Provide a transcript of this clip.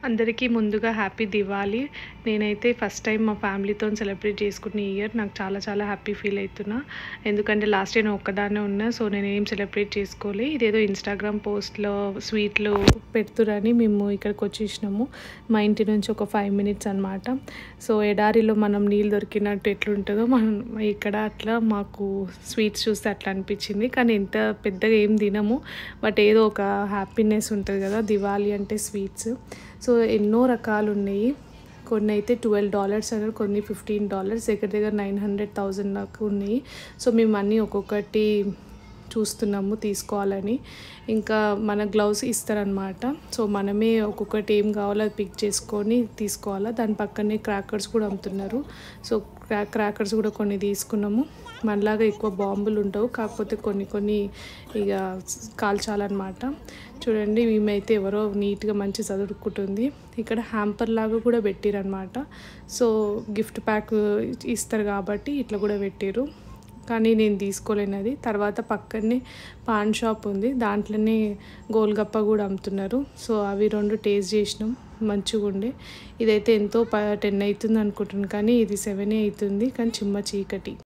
అందరికీ ముందుగా హ్యాపీ దివాళీ నేనైతే ఫస్ట్ టైం మా ఫ్యామిలీతో సెలబ్రేట్ చేసుకున్న ఈ ఇయర్ నాకు చాలా చాలా హ్యాపీ ఫీల్ అవుతున్నా ఎందుకంటే లాస్ట్ ఇయర్ నేను ఒక్కదాన్నే ఉన్నా సో నేను ఏం సెలబ్రేట్ చేసుకోలే ఇదేదో ఇన్స్టాగ్రామ్ పోస్ట్లో స్వీట్లు పెడుతురని మేము ఇక్కడికి వచ్చేసినాము మా ఇంటి నుంచి ఒక ఫైవ్ మినిట్స్ అనమాట సో ఎడారిలో మనం నీళ్ళు దొరికినట్టు ఎట్లుంటుందో మనం ఇక్కడ అట్లా మాకు స్వీట్స్ చూస్తే అట్లా అనిపించింది కానీ ఎంత పెద్దగా ఏం తినము బట్ ఏదో ఒక హ్యాపీనెస్ ఉంటుంది కదా దివాళీ అంటే స్వీట్స్ సో ఎన్నో రకాలు ఉన్నాయి కొన్ని అయితే ట్వెల్వ్ డాలర్స్ అన్నారు కొన్ని ఫిఫ్టీన్ డాలర్స్ దగ్గర దగ్గర నైన్ హండ్రెడ్ థౌజండ్ దాకా ఉన్నాయి సో మేము అన్నీ ఒక్కొక్కటి చూస్తున్నాము తీసుకోవాలని ఇంకా మన గ్లౌస్ ఇస్తారనమాట సో మనమే ఒక్కొక్కటి ఏం కావాలో అది పిక్ చేసుకొని తీసుకోవాలా దాని పక్కనే క్రాకర్స్ కూడా అమ్ముతున్నారు సో క్రా క్రాకర్స్ కూడా కొన్ని తీసుకున్నాము మనలాగా ఎక్కువ బాంబులు ఉండవు కాకపోతే కొన్ని కొన్ని ఇక కాల్చాలన్నమాట చూడండి మేమైతే ఎవరో నీట్గా మంచి చదువుకుంటుంది ఇక్కడ హ్యాంపర్ లాగా కూడా పెట్టిరనమాట సో గిఫ్ట్ ప్యాక్ ఇస్తారు కాబట్టి ఇట్లా కూడా పెట్టిరు కానీ నేను తీసుకోలేనది తర్వాత పక్కనే పాన్ షాప్ ఉంది దాంట్లోనే గోల్గప్ప కూడా అమ్ముతున్నారు సో అవి రెండు టేస్ట్ చేసినాం మంచిగా ఉండే ఇదైతే ఎంతో ప టెన్ అవుతుంది అనుకుంటున్నాను కానీ ఇది సెవెనే అవుతుంది కానీ చిమ్మ చీకటి